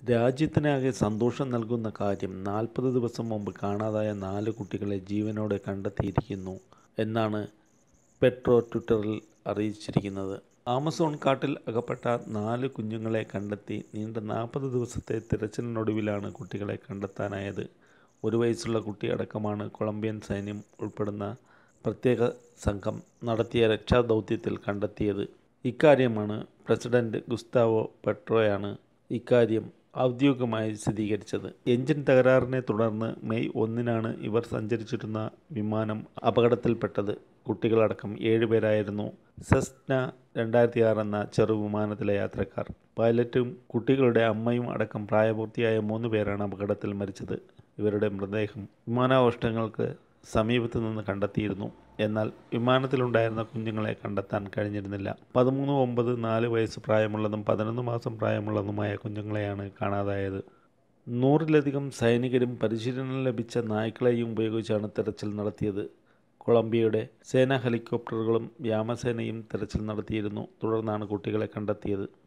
രാജ്യത്തിനാകെ സന്തോഷം നൽകുന്ന കാര്യം നാൽപ്പത് ദിവസം മുമ്പ് കാണാതായ നാല് കുട്ടികളെ ജീവനോടെ കണ്ടെത്തിയിരിക്കുന്നു എന്നാണ് പെട്രോ ട്വിറ്ററിൽ അറിയിച്ചിരിക്കുന്നത് ആമസോൺ കാട്ടിൽ അകപ്പെട്ട നാല് കുഞ്ഞുങ്ങളെ കണ്ടെത്തി നീണ്ട നാൽപ്പത് ദിവസത്തെ തിരച്ചിലിനൊടുവിലാണ് കുട്ടികളെ കണ്ടെത്താനായത് ഒരു വയസ്സുള്ള കുട്ടി അടക്കമാണ് കൊളംബിയൻ സൈന്യം ഉൾപ്പെടുന്ന പ്രത്യേക സംഘം നടത്തിയ രക്ഷാദൗത്യത്തിൽ കണ്ടെത്തിയത് ഇക്കാര്യമാണ് പ്രസിഡന്റ് ഗുസ്താവോ പെട്രോയാണ് ഇക്കാര്യം ഔദ്യോഗികമായി സ്ഥിരീകരിച്ചത് എഞ്ചിൻ തകരാറിനെ തുടർന്ന് മെയ് ഒന്നിനാണ് ഇവർ സഞ്ചരിച്ചിരുന്ന വിമാനം അപകടത്തിൽപ്പെട്ടത് കുട്ടികളടക്കം ഏഴുപേരായിരുന്നു സെസ്ന രണ്ടായിരത്തി ആറ് എന്ന ചെറു വിമാനത്തിലെ യാത്രക്കാർ പൈലറ്റും കുട്ടികളുടെ അമ്മയും അടക്കം പ്രായപൂർത്തിയായ മൂന്ന് പേരാണ് അപകടത്തിൽ മരിച്ചത് ഇവരുടെ മൃതദേഹം വിമാനാവഷ്ടങ്ങൾക്ക് സമീപത്ത് നിന്ന് കണ്ടെത്തിയിരുന്നു എന്നാൽ വിമാനത്തിലുണ്ടായിരുന്ന കുഞ്ഞുങ്ങളെ കണ്ടെത്താൻ കഴിഞ്ഞിരുന്നില്ല പതിമൂന്ന് ഒമ്പത് നാല് വയസ്സ് പ്രായമുള്ളതും പതിനൊന്ന് മാസം പ്രായമുള്ളതുമായ കുഞ്ഞുങ്ങളെയാണ് കാണാതായത് നൂറിലധികം സൈനികരും പരിശീലനം ലഭിച്ച നായ്ക്കളെയും ഉപയോഗിച്ചാണ് തെരച്ചിൽ നടത്തിയത് കൊളംബിയയുടെ സേനാ ഹെലികോപ്റ്ററുകളും വ്യോമസേനയും തെരച്ചിൽ നടത്തിയിരുന്നു തുടർന്നാണ് കുട്ടികളെ കണ്ടെത്തിയത്